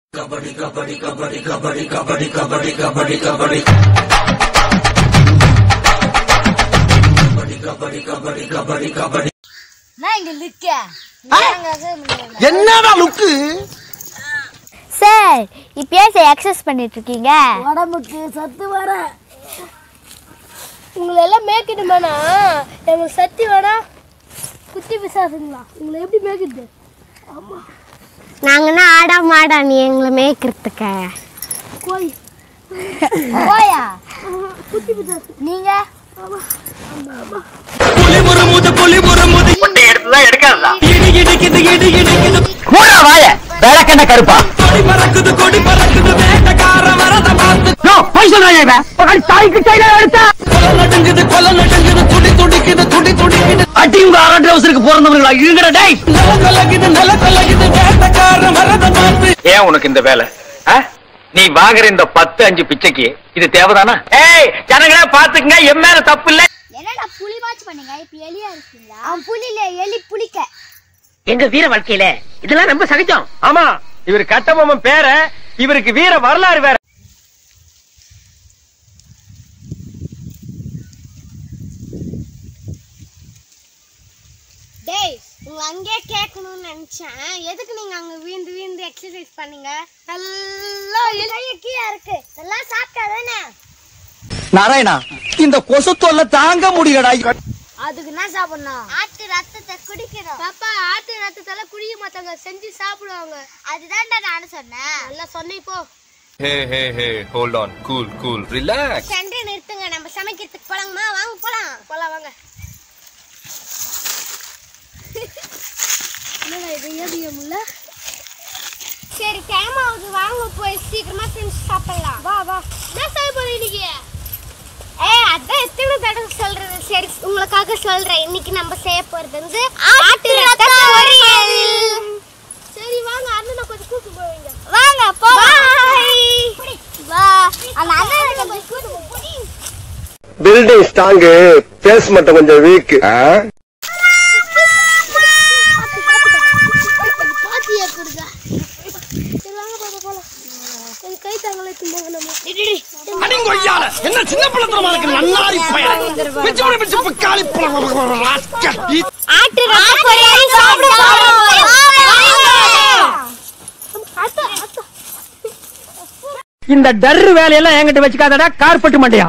நான் இங்க நிக்க என்னடா லுக்கு சார் இப்பயே சார் எக்ஸசைஸ் பண்ணிட்டு இருக்கீங்க உடம்புக்கு சத்து வர உங்களை எல்லாம் மேய்க்கணுமாண்ணா எங்களுக்கு சத்து வேணா குத்தி பிசாசுங்களா உங்களை எப்படி மேய்க்குது நாங்கன்னா ஆடா மாடா நீ எங்களை மேய்க்கிறதுக்கு கோய் போயா குத்தி பிசாசு நீங்க கூட வாய விளக்கெண்ண கருப்பா யோ, பொய் சொல்றாங்க இவன். உன் தாய்க்கு கையில எடுத்தா. அடிங்க அரை ட்ரௌசருக்கு பிறந்தவங்களா இருங்கடா டேய் ஏன் உனக்கு இந்த வேலை ஆ? நீ வாங்குற இந்த பத்து அஞ்சு பிச்சைக்கு இது தேவைதானா ஏய் ஜனங்களே பாத்துக்கங்க என் மேல தப்பு இல்ல என்னடா புலி வாட்ச் பண்ணுங்க இப்ப எலியா இருக்கீங்களா அவன் புலி இல்ல எலி புலிக்க எங்க வீர வாழ்க்கையில இதெல்லாம் ரொம்ப சகஜம் ஆமா இவர் கட்டபொம்மன் பேர இவருக்கு வீர வரலாறு வேற டேய் உங்களை அங்கேயே கேட்கணும்னு நினைச்சேன் எதுக்கு நீங்க அங்க வீந்து வீந்து எக்ஸசைஸ் பண்ணீங்க நல்லா இலக்கியா இருக்கு எல்லாம் சாப்பிட்டாதானே நாராயணா இந்த கொசு தொல்லை தாங்க முடியலடா அதுக்கு என்ன சாப்பிடணும் ஆட்டு ரத்தத்தை குடிக்கணும் பாப்பா ஆட்டு ரத்தத்தால குடிக்க மாட்டாங்க செஞ்சு சாப்பிடுவாங்க அதுதான்டா நானும் சொன்னேன் நல்லா சொன்னேன் இப்போ Hey, hey, hey, hold on. Cool, cool. Relax. சண்டை நிறுத்துங்க நம்ம சமைக்கிறதுக்கு போலாங்கம்மா வாங்க போலாம் போலாம் வாங்க என்னடா இது ஏடிஎம் இல்ல சரி டைம் ஆகுது வாங்க போய் சீக்கிரமா செஞ்சு சாப்பிடலாம் வா வா என்ன செய்ய போற இன்னைக்கு ஏய் அதான் எத்தனை தடவை சொல்றது சரி உங்களுக்காக சொல்றேன் இன்னைக்கு நம்ம செய்ய போறது வந்து ஆட்டு ரத்த பொரியல் சரி வாங்க அண்ணனை கொஞ்சம் கூப்பிட்டு போவீங்க வாங்க போலாம் வா அந்த அண்ணன் கொஞ்சம் கூட்டு போடி பில்டிங் ஸ்ட்ராங்கு பேஸ் மட்டும் கொஞ்சம் வீக் பாத்தியா கொடுங்க சரி வாங்க பாப்பா போலாம் கொஞ்சம் கை தாங்களே தும்பாங்க நம்ம அடிங்கொய்யால என்ன சின்ன பிள்ளைத்தனமா இருக்கு நன்னாரி பயல பிச்சு பிடி பிச்சு பிக்காளி ராஸ்கல் ஆட்டு ரத்த பொரியல் சாப்பிட இந்த டர்ரு வேலையெல்லாம் என்கிட்ட வச்சுக்காதடா கார்பெட் மண்டையா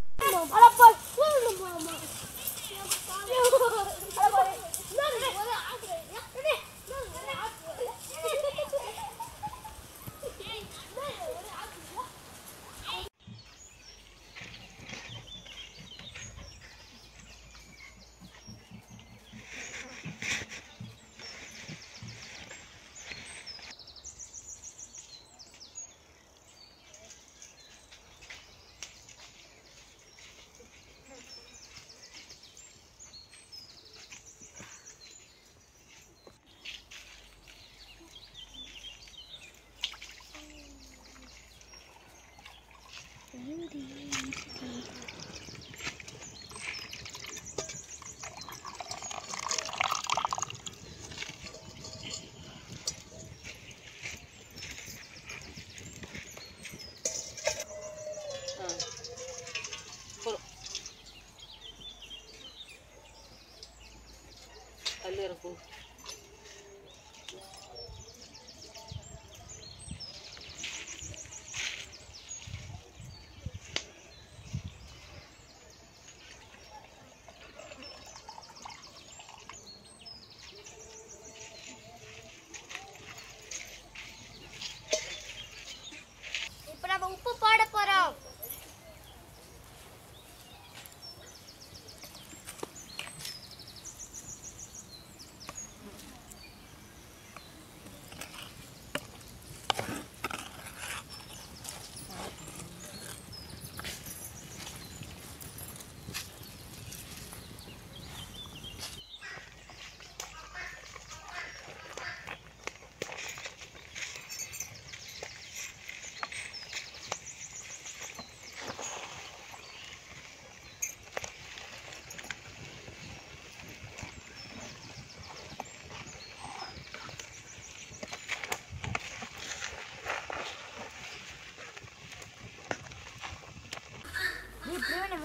இப்ப நம்ம உப்பு போட போறோம்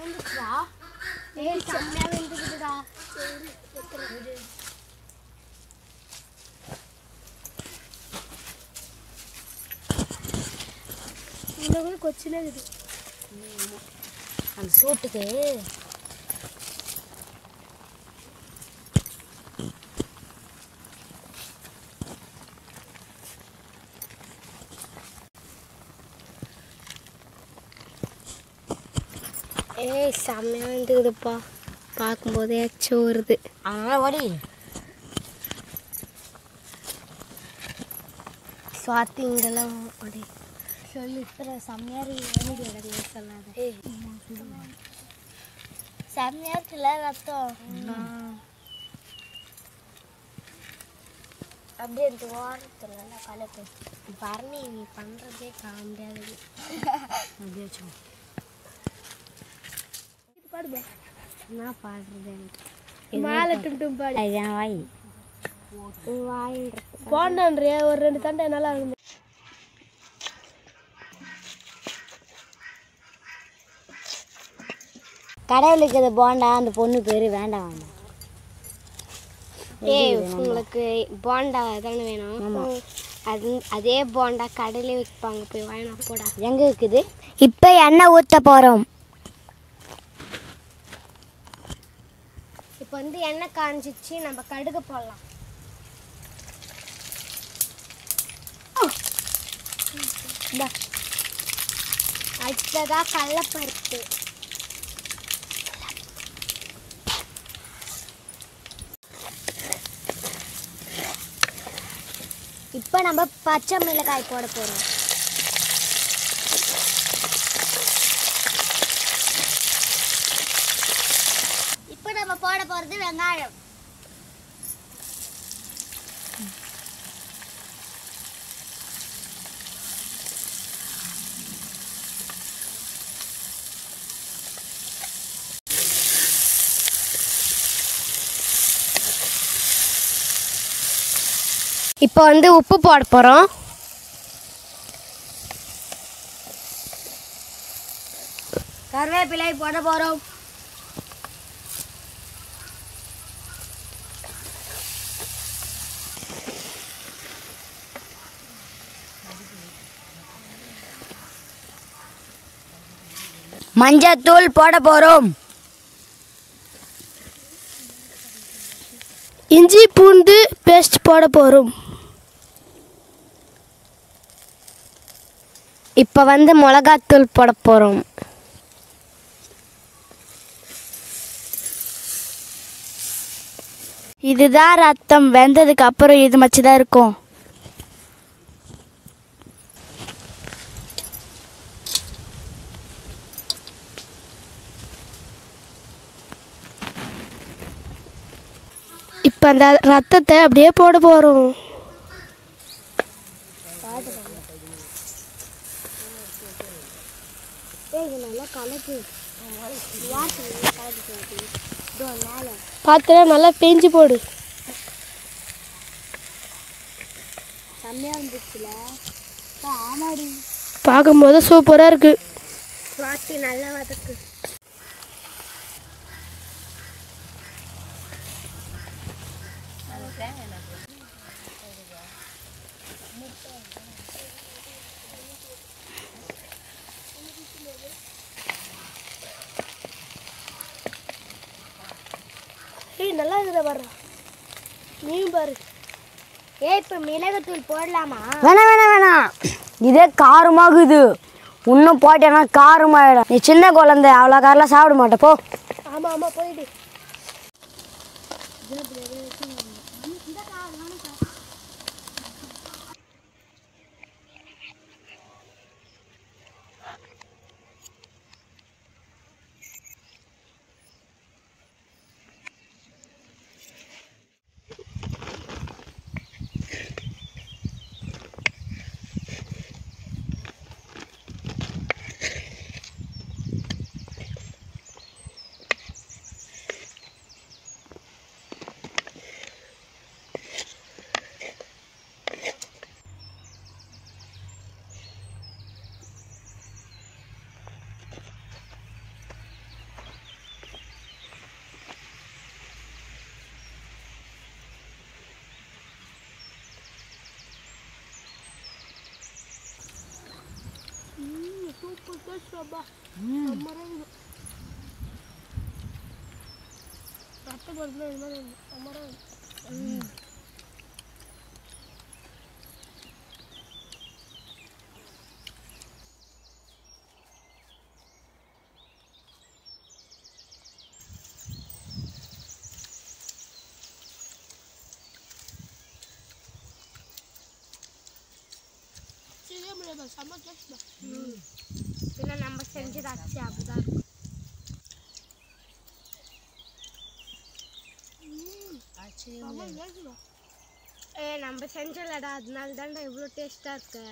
வெந்துச்சுடா ஏய் செம்மையா வெந்துக்குதுடா இன்னும் கொச்சினே இருக்குது அந்த சூட்டுக்கு ஏய் செம்மையாக வந்துக்குதுப்பா பார்க்கும்போதே எச்சம் வருது அதனால ஓடி சுவாத்தி இங்கெல்லாம் அப்படி சொல்லு இப்போ செம்மையா இருக்கு எனக்கு சொல்லாத செம்மையா இருக்குல்ல ரத்தம் அப்படியே இந்த ஓரத்துல கலக்கு பரணி நீ பண்ணுறதே காமெடியாக அப்படியே வச்சோம் பாடுபா என்ன பாடுறது எனக்கு மாலை டும் டும் பாடு அது என் வாய் வாயின்றது போண்டான்றியா ஒரு ரெண்டு தண்டை நல்லா இருக்கும் கடவுளுக்கு இது போண்டா அந்த பொண்ணு பேர் வேண்டாம் வேண்டாம் ஏய் உங்களுக்கு போண்டா தானே வேணும் அது அதே போண்டா கடையிலே விற்பாங்க போய் வாங்கினா போடா எங்க இருக்குது இப்போ எண்ணெய் ஊற்ற போகிறோம் இப்போ வந்து எண்ணெய் காஞ்சிச்சு நம்ம கடுகு போடலாம் இந்தா. அடுத்ததா கடலப்பருப்பு இப்போ நம்ம பச்சை மிளகாய் போட போகிறோம் இப்போ நம்ம போட போறது வெங்காயம் இப்போ வந்து உப்பு போட போகிறோம் கருவேப்பிலை போட போறோம் மஞ்சத்தூள் போட போறோம் இஞ்சி பூண்டு பேஸ்ட் போட போகிறோம் இப்போ வந்து மிளகாத்தூள் போட போகிறோம் இதுதான் ரத்தம் வெந்ததுக்கு அப்புறம் இது மச்சு தான் இருக்கும் இப்போ அந்த ரத்தத்தை அப்படியே போட போகிறோம் பாத்திர நல்லா பேஞ்சு போடு பார்க்கும்போது சூப்பராக இருக்கு சுவாத்தி நல்லா வதக்கு ஏய் நல்லா இருக்குதா பாரு நீயும் பாரு ஏய் இப்போ மிளகுத்தூள் போடலாமா வேணாம் வேணாம் வேணாம் இதே காரமாகுது இன்னும் போட்டேன்னா காரமாயிடும் நீ சின்ன குழந்தை அவ்வளோ காரெல்லாம் சாப்பிட மாட்டே போ ஆமாம் ஆமாம் போயிடு ரத்தம் வருதுன்னா இது மாதிரி அமரா செய்ய முடியாது செம்ம டேஸ்ட் பின்ன நம்ம செஞ்சதாச்சு அப்படிதான் இருக்கும் செம்ம டேஸ்ட் ஏ நம்ம செஞ்சலடா அதனால தான்டா இவ்வளோ டேஸ்டா இருக்கு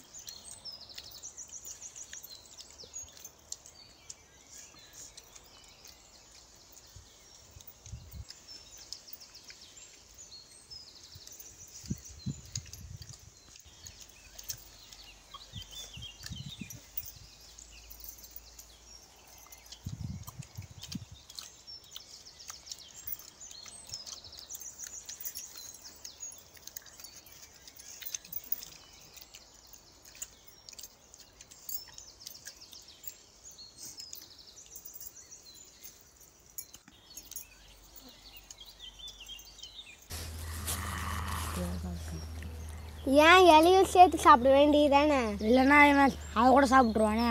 ஏன் இலையும் சேர்த்து சாப்பிட வேண்டியதானே இல்லைன்னா இவன் அதை கூட சாப்பிட்ருவானே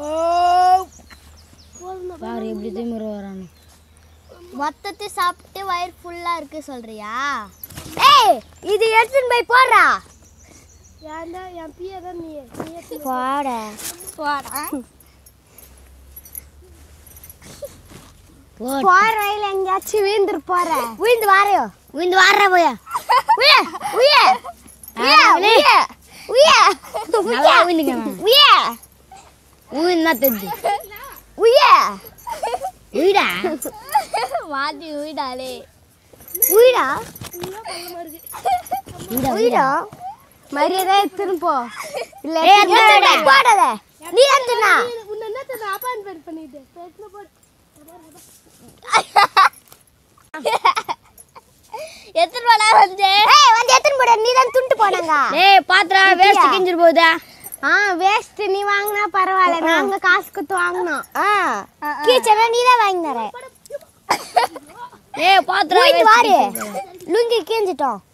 பாரு எப்படி திமிரு வரானு மொத்தத்தை சாப்பிட்டு வயிறு ஃபுல்லா இருக்கு சொல்றியா ஏய் இது எடுத்துன்னு போய் போடுறா ஏன்டா என் பிஏ தான் நீ நீயே போட போடா போ போற வயல எங்கேயாச்சும் வீந்துரு போற வீந்து வாரையோ விந்து வாடுற போயா உய உய உய உய உய நல்லா விந்துங்க நான் உய உன் என்ன தெரிஞ்சு உய வீடா மாத்தி உயிடாலே உயிடா வீடா உயிடா மரியாதை எடுத்துன்னு போ இல்ல ஏய், எடுத்துன்னு எடுத்துன்னு போடா. போடாத நீ எடுத்துனா உன்னை என்ன தெரியும் அப்பாயின்மெண்ட் பண்ணிட்டு பேசுன போடு எத்தனை போடா வந்து ஏய் வந்து எத்தனை போட நீ தான் துண்டு போனாங்க ஏய் பாத்திரா வேஸ்ட் கிஞ்சிரு போகுதா ஆ வேஸ்ட் நீ வாங்கினா பரவாயில்ல நாங்க காசு கொடுத்து வாங்கினோம் கீச்சனா நீ தான் வாங்கி தர ஏய் பாத்திரா போயிட்டு வாரு waste லுங்கி கீஞ்சிட்டோம்